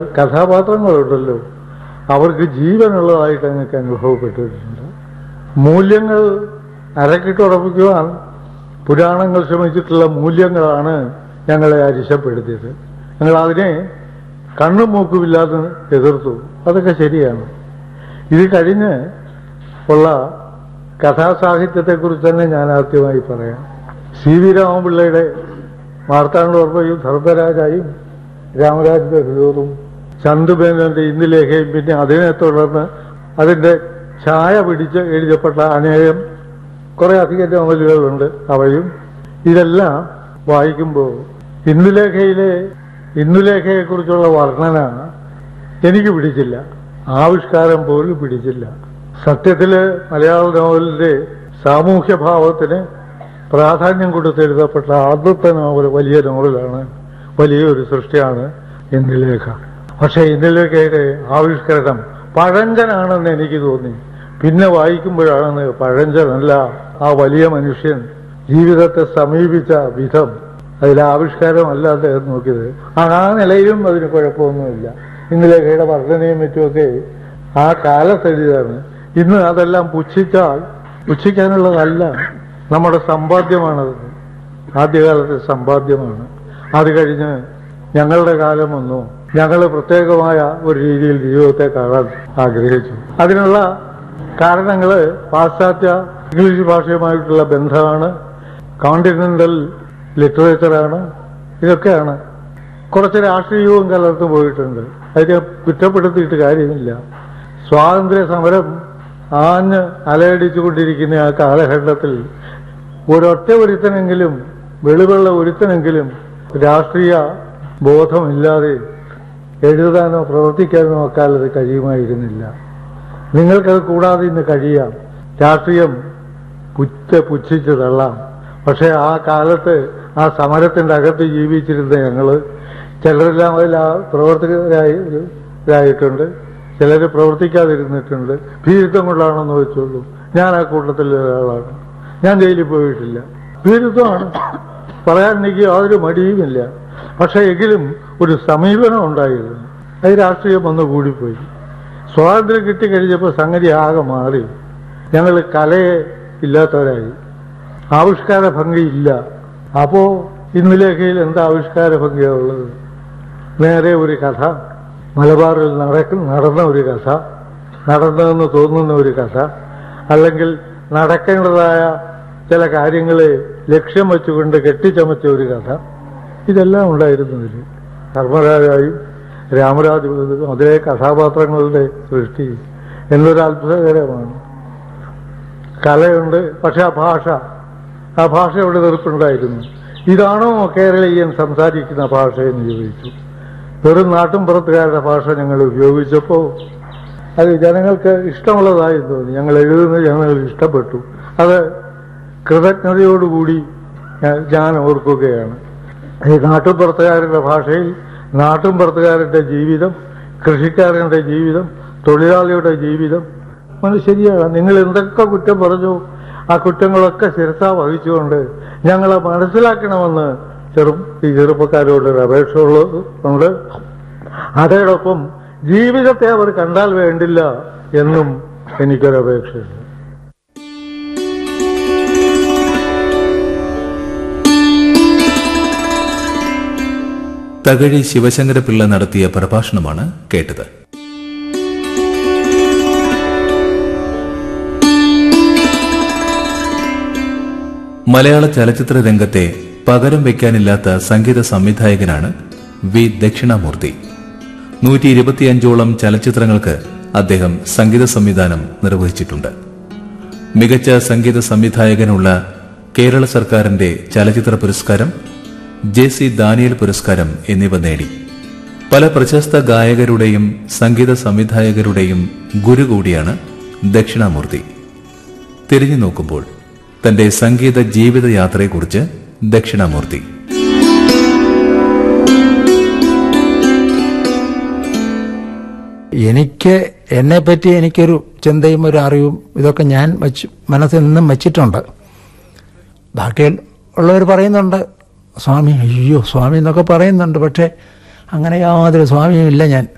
കഥാപാത്രങ്ങളുണ്ടല്ലോ അവർക്ക് ജീവനുള്ളതായിട്ട് ഞങ്ങൾക്ക് അനുഭവപ്പെട്ടിട്ടുണ്ട് മൂല്യങ്ങൾ അരക്കിട്ടുറപ്പിക്കുവാൻ പുരാണങ്ങൾ ശ്രമിച്ചിട്ടുള്ള മൂല്യങ്ങളാണ് ഞങ്ങളെ അരിശപ്പെടുത്തിയത് ഞങ്ങൾ അതിനെ കണ്ണും മൂക്കുമില്ലാതെ എതിർത്തു അതൊക്കെ ശരിയാണ് ഇത് കഴിഞ്ഞ് ഉള്ള കഥാസാഹിത്യത്തെക്കുറിച്ച് തന്നെ ഞാൻ ആദ്യമായി പറയാം സി വി രാമപിള്ളയുടെ മാർത്താണ്ഡവർമ്മയും ധർമ്മരാജായും രാമരാജന്റെ ഹൃദയവും ചന്തുമേനോന്റെ ഇന്ദുലേഖയും പിന്നെ അതിനെ തുടർന്ന് അതിന്റെ ഛായ പിടിച്ച് എഴുതപ്പെട്ട അനേകം കുറെ അധികം നോവലുകളുണ്ട് അവയും ഇതെല്ലാം വായിക്കുമ്പോൾ ഇന്ദുലേഖയിലെ ഇന്ദുലേഖയെക്കുറിച്ചുള്ള വർണ്ണന എനിക്ക് പിടിച്ചില്ല ആവിഷ്കാരം പോലും പിടിച്ചില്ല സത്യത്തില് മലയാള നോവലിന്റെ സാമൂഹ്യ ഭാവത്തിന് പ്രാധാന്യം കൊടുത്തെഴുതപ്പെട്ട ആദ്യത്തെ നോവൽ വലിയ നോവലാണ് വലിയൊരു സൃഷ്ടിയാണ് ഇന്ദുലേഖ പക്ഷെ ഇന്ദുലേഖയുടെ ആവിഷ്കരണം പഴഞ്ചനാണെന്ന് എനിക്ക് തോന്നി പിന്നെ വായിക്കുമ്പോഴാണ് പഴഞ്ചനല്ല ആ വലിയ മനുഷ്യൻ ജീവിതത്തെ സമീപിച്ച വിധം അതിലെ ആവിഷ്കാരമല്ല അദ്ദേഹം നോക്കിയത് ആ നിലയിലും അതിന് കുഴപ്പമൊന്നുമില്ല ഇന്ദുലേഖയുടെ വർധനയും മറ്റുമൊക്കെ ആ കാലത്തെഴുതിയതാണ് ഇന്ന് അതെല്ലാം പുച്ഛിച്ചാൽ പുച്ഛിക്കാനുള്ളതല്ല നമ്മുടെ സമ്പാദ്യമാണത് ആദ്യകാലത്തെ സമ്പാദ്യമാണ് അത് കഴിഞ്ഞ് ഞങ്ങളുടെ കാലം വന്നു ഞങ്ങൾ പ്രത്യേകമായ ഒരു രീതിയിൽ ജീവിതത്തെ കാണാൻ ആഗ്രഹിച്ചു അതിനുള്ള കാരണങ്ങൾ പാശ്ചാത്യ ഇംഗ്ലീഷ് ഭാഷയുമായിട്ടുള്ള ബന്ധമാണ് കോണ്ടിനെന്റൽ ലിറ്ററേച്ചറാണ് ഇതൊക്കെയാണ് കുറച്ച് രാഷ്ട്രീയവും കലർന്നു പോയിട്ടുണ്ട് അതിനെ കുറ്റപ്പെടുത്തിയിട്ട് കാര്യമില്ല സ്വാതന്ത്ര്യ സമരം ആഞ്ഞ് അലയടിച്ചുകൊണ്ടിരിക്കുന്ന ആ കാലഘട്ടത്തിൽ ഒരൊറ്റ ഒരുത്തനെങ്കിലും വെളിവുള്ള ഒരുത്തനെങ്കിലും രാഷ്ട്രീയ ബോധമില്ലാതെ എഴുതാനോ പ്രവർത്തിക്കാനോ അക്കാലത്ത് കഴിയുമായിരുന്നില്ല നിങ്ങൾക്കത് കൂടാതെ ഇന്ന് കഴിയാം രാഷ്ട്രീയം പുറ്റ പുച്ഛിച്ച് തള്ളാം പക്ഷെ ആ കാലത്ത് ആ സമരത്തിന്റെ അകത്ത് ജീവിച്ചിരുന്ന ഞങ്ങള് ചിലരെല്ലാം അതിൽ ആ പ്രവർത്തകരായിട്ടുണ്ട് ചിലർ പ്രവർത്തിക്കാതിരുന്നിട്ടുണ്ട് ഭീരുത്വം കൊണ്ടാണെന്ന് വെച്ചോളൂ ഞാൻ ആ കൂട്ടത്തിൽ ഒരാളാണ് ഞാൻ ജയിലിൽ പോയിട്ടില്ല ഭീരുത്വമാണ് പറയാൻ എനിക്ക് യാതൊരു മടിയുമില്ല പക്ഷെ എങ്കിലും ഒരു സമീപനം ഉണ്ടായിരുന്നു അത് രാഷ്ട്രീയം വന്നു കൂടിപ്പോയി സ്വാതന്ത്ര്യം കിട്ടിക്കഴിഞ്ഞപ്പോൾ സംഗതി ആകെ മാറി ഞങ്ങൾ കലയെ ഇല്ലാത്തവരായി ആവിഷ്കാര ഭംഗിയില്ല അപ്പോ ഇന്നലേഖയിൽ എന്താ ആവിഷ്കാര ഭംഗിയാ ഉള്ളത് നേരെ ഒരു കഥ മലബാറിൽ നടക്ക നടന്ന ഒരു കഥ നടന്നതെന്ന് തോന്നുന്ന ഒരു കഥ അല്ലെങ്കിൽ നടക്കേണ്ടതായ ചില കാര്യങ്ങളെ ലക്ഷ്യം വെച്ചുകൊണ്ട് കെട്ടിച്ചമച്ച ഒരു കഥ ഇതെല്ലാം ഉണ്ടായിരുന്നു ഇതിൽ ധർമ്മരാജായും രാമരാജ് അതേ കഥാപാത്രങ്ങളുടെ സൃഷ്ടി എന്നൊരു അത്ഭുതകരമാണ് കലയുണ്ട് പക്ഷെ ആ ഭാഷ ആ ഭാഷയുടെ വെറുപ്പുണ്ടായിരുന്നു ഇതാണോ കേരളീയൻ സംസാരിക്കുന്ന ഭാഷ എന്ന് ചോദിച്ചു വെറും നാട്ടുംപുറത്തുകാരുടെ ഭാഷ ഞങ്ങൾ ഉപയോഗിച്ചപ്പോൾ അത് ജനങ്ങൾക്ക് ഇഷ്ടമുള്ളതായി തോന്നി ഞങ്ങൾ എഴുതുന്നത് ജനങ്ങൾക്ക് ഇഷ്ടപ്പെട്ടു അത് കൃതജ്ഞതയോടുകൂടി ഞാൻ- ഞാൻ ഓർക്കുകയാണ് ഈ നാട്ടുംപുറത്തുകാരുടെ ഭാഷയിൽ നാട്ടുംപുറത്തുകാരുടെ ജീവിതം കൃഷിക്കാരന്റെ ജീവിതം തൊഴിലാളിയുടെ ജീവിതം അത് ശരിയാണ് നിങ്ങൾ എന്തൊക്കെ കുറ്റം പറഞ്ഞു ആ കുറ്റങ്ങളൊക്കെ ശിരസ വഹിച്ചുകൊണ്ട് ഞങ്ങളെ മനസ്സിലാക്കണമെന്ന് ചെറു ഈ ചെറുപ്പക്കാരോട് ഒരു അപേക്ഷ ഉള്ളത് ഉണ്ട് അതോടൊപ്പം ജീവിതത്തെ അവർ കണ്ടാൽ വേണ്ടില്ല എന്നും എനിക്കൊരു അപേക്ഷയുണ്ട് തകഴി ശിവശങ്കരപിള്ള നടത്തിയ പ്രഭാഷണമാണ് കേട്ടത് മലയാള ചലച്ചിത്ര രംഗത്തെ പകരം വയ്ക്കാനില്ലാത്ത സംഗീത സംവിധായകനാണ് വി ദക്ഷിണാമൂർത്തി നൂറ്റി ഇരുപത്തിയഞ്ചോളം ചലച്ചിത്രങ്ങൾക്ക് അദ്ദേഹം സംഗീത സംവിധാനം നിർവഹിച്ചിട്ടുണ്ട് മികച്ച സംഗീത സംവിധായകനുള്ള കേരള സർക്കാരിന്റെ ചലച്ചിത്ര പുരസ്കാരം ജെ സി ദാനിയൽ പുരസ്കാരം എന്നിവ നേടി പല പ്രശസ്ത ഗായകരുടെയും സംഗീത സംവിധായകരുടെയും ഗുരു കൂടിയാണ് ദക്ഷിണാമൂർത്തി തിരിഞ്ഞു നോക്കുമ്പോൾ തന്റെ സംഗീത ജീവിതയാത്രയെക്കുറിച്ച് ദക്ഷിണാമൂർത്തി എനിക്ക് എന്നെപ്പറ്റി എനിക്കൊരു ചിന്തയും ഒരു അറിവും ഇതൊക്കെ ഞാൻ വച്ച് മനസ്സിൽ നിന്നും വച്ചിട്ടുണ്ട് ബാക്കി ഉള്ളവർ പറയുന്നുണ്ട് സ്വാമി അയ്യോ സ്വാമി എന്നൊക്കെ പറയുന്നുണ്ട് പക്ഷേ അങ്ങനെ യാതൊരു സ്വാമിയും ഇല്ല ഞാൻ